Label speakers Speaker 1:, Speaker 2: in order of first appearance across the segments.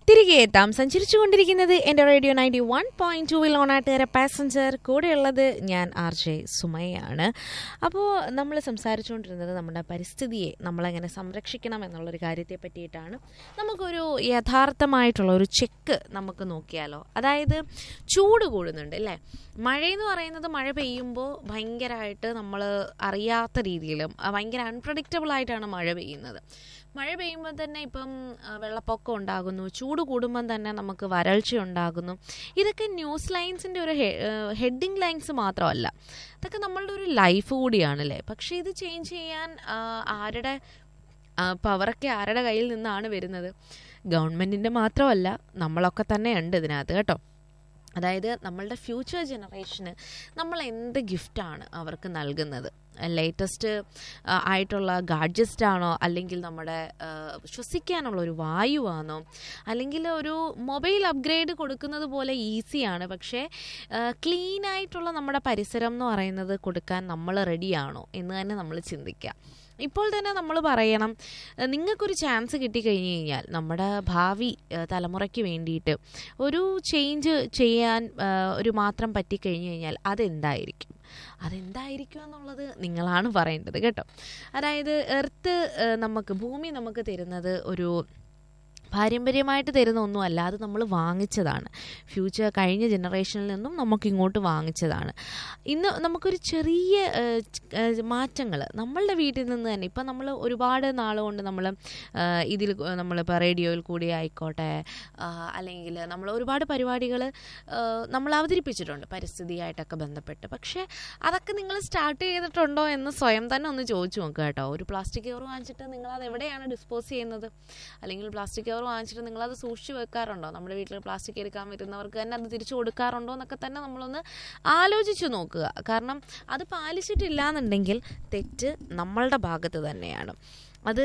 Speaker 1: തിരികെ എത്താം സഞ്ചരിച്ചുകൊണ്ടിരിക്കുന്നത് എൻ്റെ റേഡിയോ നയൻറ്റി വൺ പോയിന്റ് ടൂവിൽ ഓണാട്ടുകാര പാസഞ്ചർ കൂടെയുള്ളത് ഞാൻ ആർ ജെ സുമയാണ് അപ്പോൾ നമ്മൾ സംസാരിച്ചുകൊണ്ടിരുന്നത് നമ്മുടെ പരിസ്ഥിതിയെ നമ്മളെങ്ങനെ സംരക്ഷിക്കണം എന്നുള്ളൊരു കാര്യത്തെ പറ്റിയിട്ടാണ് നമുക്കൊരു യഥാർത്ഥമായിട്ടുള്ള ഒരു ചെക്ക് നമുക്ക് നോക്കിയാലോ അതായത് ചൂട് കൂടുന്നുണ്ട് അല്ലേ മഴയെന്ന് പറയുന്നത് മഴ പെയ്യുമ്പോൾ ഭയങ്കരമായിട്ട് നമ്മൾ അറിയാത്ത രീതിയിലും ആ, ഭയങ്കര അൺപ്രഡിക്റ്റബിൾ ആയിട്ടാണ് മഴ പെയ്യുന്നത് മഴ പെയ്യുമ്പോൾ തന്നെ ഇപ്പം ആ, വെള്ളപ്പൊക്കം ഉണ്ടാകുന്നു ചൂട് കൂടുമ്പം തന്നെ നമുക്ക് വരൾച്ച ഉണ്ടാകുന്നു ഇതൊക്കെ ന്യൂസ് ലൈൻസിൻ്റെ ഒരു ഹെഡിങ് ലൈൻസ് മാത്രമല്ല ഇതൊക്കെ നമ്മളുടെ ഒരു ലൈഫ് കൂടിയാണല്ലേ പക്ഷേ ഇത് ചേഞ്ച് ചെയ്യാൻ ആ, ആരുടെ പവറൊക്കെ ആരുടെ കയ്യിൽ നിന്നാണ് വരുന്നത് ഗവൺമെൻറ്റിൻ്റെ മാത്രമല്ല നമ്മളൊക്കെ തന്നെ ഉണ്ട് ഇതിനകത്ത് കേട്ടോ അതായത് നമ്മളുടെ ഫ്യൂച്ചർ ജനറേഷന് നമ്മൾ എന്ത് ഗിഫ്റ്റാണ് അവർക്ക് നൽകുന്നത് ലേറ്റസ്റ്റ് ആയിട്ടുള്ള ഗാഡ്ജസ്റ്റ് ആണോ അല്ലെങ്കിൽ നമ്മുടെ ആ, ശ്വസിക്കാനുള്ള ഒരു വായുവാണോ അല്ലെങ്കിൽ ഒരു മൊബൈൽ അപ്ഗ്രേഡ് കൊടുക്കുന്നത് പോലെ ഈസിയാണ് പക്ഷേ ക്ലീൻ ആയിട്ടുള്ള നമ്മുടെ പരിസരം എന്ന് പറയുന്നത് കൊടുക്കാൻ നമ്മൾ റെഡിയാണോ എന്ന് തന്നെ നമ്മൾ ചിന്തിക്കുക ഇപ്പോൾ തന്നെ നമ്മൾ പറയണം ഏഹ് നിങ്ങൾക്കൊരു ചാൻസ് കിട്ടിക്കഴിഞ്ഞ് കഴിഞ്ഞാൽ നമ്മുടെ ഭാവി ഏഹ് തലമുറയ്ക്ക് വേണ്ടിയിട്ട് ഒരു ചേഞ്ച് ചെയ്യാൻ ഏഹ് ഒരു മാത്രം പറ്റിക്കഴിഞ്ഞ് കഴിഞ്ഞാൽ അതെന്തായിരിക്കും അതെന്തായിരിക്കും എന്നുള്ളത് നിങ്ങളാണ് പറയേണ്ടത് കേട്ടോ അതായത് എർത്ത് ഏഹ് നമുക്ക് ഭൂമി നമുക്ക് തരുന്നത് ഒരു പാരമ്പര്യമായിട്ട് തരുന്ന ഒന്നുമല്ല അത് നമ്മൾ വാങ്ങിച്ചതാണ് ഫ്യൂച്ചർ കഴിഞ്ഞ ജനറേഷനിൽ നിന്നും നമുക്ക് ഇങ്ങോട്ട് വാങ്ങിച്ചതാണ് ഇന്ന് നമുക്കൊരു ചെറിയ മാറ്റങ്ങൾ നമ്മളുടെ വീട്ടിൽ നിന്ന് തന്നെ ഇപ്പം നമ്മൾ ഒരുപാട് നാൾ കൊണ്ട് നമ്മൾ ഇതിൽ നമ്മളിപ്പോൾ റേഡിയോയിൽ കൂടി ആയിക്കോട്ടെ ആ, അല്ലെങ്കിൽ നമ്മൾ ഒരുപാട് പരിപാടികൾ നമ്മൾ അവതരിപ്പിച്ചിട്ടുണ്ട് പരിസ്ഥിതിയായിട്ടൊക്കെ ബന്ധപ്പെട്ട് പക്ഷേ അതൊക്കെ നിങ്ങൾ സ്റ്റാർട്ട് ചെയ്തിട്ടുണ്ടോ എന്ന് സ്വയം തന്നെ ഒന്ന് ചോദിച്ചു നോക്കുക കേട്ടോ ഒരു പ്ലാസ്റ്റിക് കവർ വാങ്ങിച്ചിട്ട് നിങ്ങൾ അത് എവിടെയാണ് ഡിസ്പോസ് ചെയ്യുന്നത് അല്ലെങ്കിൽ പ്ലാസ്റ്റിക് കവർ വാങ്ങിച്ചിട്ട് നിങ്ങളത് സൂക്ഷിച്ച് വെക്കാറുണ്ടോ നമ്മുടെ വീട്ടിൽ പ്ലാസ്റ്റിക് എടുക്കാൻ വരുന്നവർക്ക് തന്നെ അത് തിരിച്ചു കൊടുക്കാറുണ്ടോ എന്നൊക്കെ തന്നെ നമ്മളൊന്ന് ആലോചിച്ച് നോക്കുക കാരണം അത് പാലിച്ചിട്ടില്ല എന്നുണ്ടെങ്കിൽ തെറ്റ് നമ്മളുടെ ഭാഗത്ത് തന്നെയാണ് അത്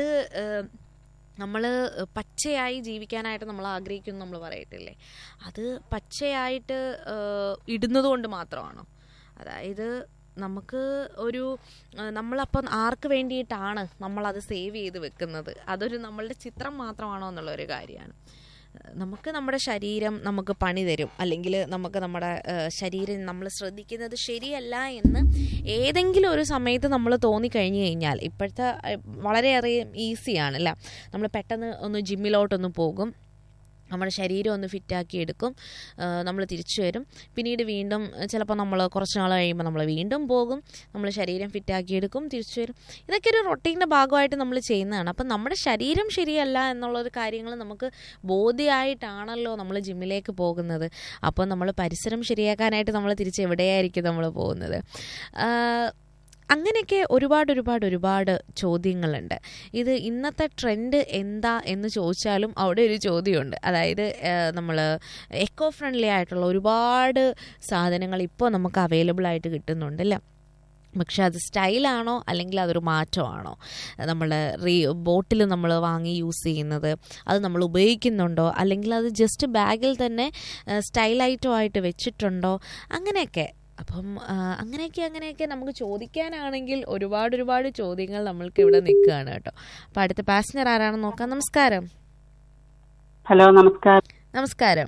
Speaker 1: നമ്മൾ പച്ചയായി ജീവിക്കാനായിട്ട് നമ്മൾ ആഗ്രഹിക്കുന്നു നമ്മൾ പറയത്തില്ലേ അത് പച്ചയായിട്ട് ഏഹ്, ഇടുന്നത് കൊണ്ട് മാത്രമാണോ അതായത് നമുക്ക് ഒരു ഏഹ്, നമ്മളപ്പം ആർക്ക് വേണ്ടിയിട്ടാണ് നമ്മളത് സേവ് ചെയ്ത് വെക്കുന്നത് അതൊരു നമ്മളുടെ ചിത്രം മാത്രമാണോ എന്നുള്ളൊരു കാര്യമാണ് ഏഹ്, നമുക്ക് നമ്മുടെ ശരീരം നമുക്ക് പണി തരും അല്ലെങ്കിൽ നമുക്ക് നമ്മുടെ ഏഹ്, ശരീരം നമ്മൾ ശ്രദ്ധിക്കുന്നത് ശരിയല്ല എന്ന് ഏതെങ്കിലും ഒരു സമയത്ത് നമ്മൾ തോന്നിക്കഴിഞ്ഞു കഴിഞ്ഞാൽ ഇപ്പോഴത്തെ ഏഹ്, വളരെയേറെ ഈസിയാണ് അല്ല നമ്മൾ പെട്ടെന്ന് ഒന്ന് ജിമ്മിലോട്ടൊന്ന് പോകും നമ്മുടെ ശരീരം ഒന്ന് ഫിറ്റാക്കി എടുക്കും നമ്മൾ തിരിച്ചു വരും പിന്നീട് വീണ്ടും ചിലപ്പോൾ നമ്മൾ കുറച്ച് നാൾ കഴിയുമ്പോൾ നമ്മൾ വീണ്ടും പോകും നമ്മൾ ശരീരം ഫിറ്റാക്കി എടുക്കും തിരിച്ചു വരും ഇതൊക്കെ ഒരു റൊട്ടീൻ്റെ ഭാഗമായിട്ട് നമ്മൾ ചെയ്യുന്നതാണ് അപ്പം നമ്മുടെ ശരീരം ശരിയല്ല എന്നുള്ളൊരു കാര്യങ്ങൾ നമുക്ക് ബോധ്യമായിട്ടാണല്ലോ നമ്മൾ ജിമ്മിലേക്ക് പോകുന്നത് അപ്പോൾ നമ്മൾ പരിസരം ശരിയാക്കാനായിട്ട് നമ്മൾ തിരിച്ച് എവിടെയായിരിക്കും നമ്മൾ പോകുന്നത് ആ, അങ്ങനെയൊക്കെ ഒരുപാട് ഒരുപാട് ഒരുപാട് ചോദ്യങ്ങളുണ്ട് ഇത് ഇന്നത്തെ ട്രെൻഡ് എന്താ എന്ന് ചോദിച്ചാലും അവിടെ ഒരു ചോദ്യമുണ്ട് അതായത് നമ്മൾ എക്കോ ഫ്രണ്ട്ലി ആയിട്ടുള്ള ഒരുപാട് സാധനങ്ങൾ ഇപ്പോൾ നമുക്ക് അവൈലബിൾ ആയിട്ട് കിട്ടുന്നുണ്ട് അല്ലേ പക്ഷെ അത് സ്റ്റൈലാണോ അല്ലെങ്കിൽ അതൊരു മാറ്റമാണോ നമ്മൾ റീ ബോട്ടിൽ നമ്മൾ വാങ്ങി യൂസ് ചെയ്യുന്നത് അത് നമ്മൾ ഉപയോഗിക്കുന്നുണ്ടോ അല്ലെങ്കിൽ അത് ജസ്റ്റ് ബാഗിൽ തന്നെ സ്റ്റൈലായിട്ടുമായിട്ട് വെച്ചിട്ടുണ്ടോ അങ്ങനെയൊക്കെ അപ്പം ആ, അങ്ങനെയൊക്കെ അങ്ങനെയൊക്കെ നമുക്ക് ചോദിക്കാനാണെങ്കിൽ ഒരുപാട് ഒരുപാട് ചോദ്യങ്ങൾ നമ്മൾക്ക് ഇവിടെ നിൽക്കുകയാണ് കേട്ടോ അപ്പം അടുത്ത പാസഞ്ചർ ആരാണെന്ന് നോക്കാം നമസ്കാരം
Speaker 2: ഹലോ നമസ്കാരം
Speaker 1: നമസ്കാരം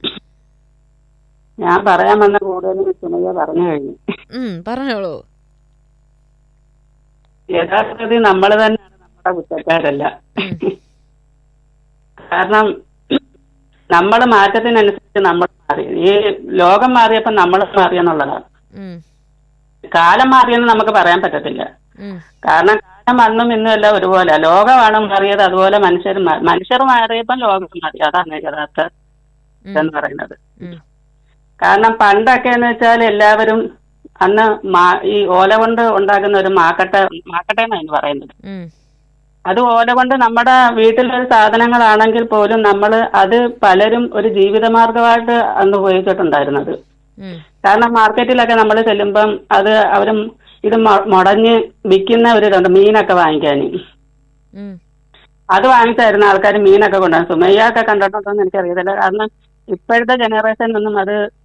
Speaker 2: ഞാൻ പറയാൻ വന്ന കൂടുതലും സുമയ്യ പറഞ്ഞു കഴിഞ്ഞു
Speaker 1: ഉം പറഞ്ഞോളൂ
Speaker 2: യഥാർത്ഥത്തിൽ നമ്മൾ തന്നെയാണ് നമ്മുടെ കുറ്റക്കാരല്ല കാരണം നമ്മൾ മാറ്റത്തിനനുസരിച്ച് നമ്മൾ മാറി ഈ ലോകം മാറിയപ്പോൾ നമ്മൾ മാറിയെന്നുള്ളതാണ്
Speaker 1: ഉം,
Speaker 2: കാലം മാറിയെന്ന് നമുക്ക് പറയാൻ പറ്റത്തില്ല
Speaker 1: ഉം,
Speaker 2: കാരണം കാലം അന്നും ഇന്നും എല്ലാം ഒരുപോലെ ലോകമാണ് മാറിയത് അതുപോലെ മനുഷ്യർ മാറി മനുഷ്യർ മാറിയപ്പോൾ ലോകം മാറി അതാണ് യഥാർത്ഥ എന്ന് പറയുന്നത്
Speaker 1: ഉം,
Speaker 2: കാരണം പണ്ടൊക്കെ എന്ന് വെച്ചാൽ എല്ലാവരും അന്ന് മാ- ഈ ഓല കൊണ്ട് ഉണ്ടാക്കുന്ന ഒരു മാക്കട്ട മാക്കട്ട എന്നാണ് പറയുന്നത്
Speaker 1: ഉം,
Speaker 2: അത് ഓല കൊണ്ട് നമ്മുടെ വീട്ടിലൊരു സാധനങ്ങളാണെങ്കിൽ പോലും നമ്മൾ അത് പലരും ഒരു ജീവിതമാർഗമായിട്ട് അന്ന് ഉപയോഗിച്ചിട്ടുണ്ടായിരുന്നത്
Speaker 1: ഉം,
Speaker 2: കാരണം മാർക്കറ്റിലൊക്കെ നമ്മൾ ചെല്ലുമ്പം അത് അവർ ഇത് മൊ- മുടഞ്ഞ് വിൽക്കുന്ന ഒരു ഇതുണ്ട് മീനൊക്കെ വാങ്ങിക്കാൻ
Speaker 1: ഉം,
Speaker 2: അത് വാങ്ങിച്ചായിരുന്നു ആൾക്കാർ മീനൊക്കെ കൊണ്ടുവന്നത് സുമയ്യൊക്കെ കണ്ടിട്ടുണ്ടോന്ന് എനിക്കറിയത്തില്ല കാരണം ഇപ്പോഴത്തെ ജനറേഷനൊന്നും അത്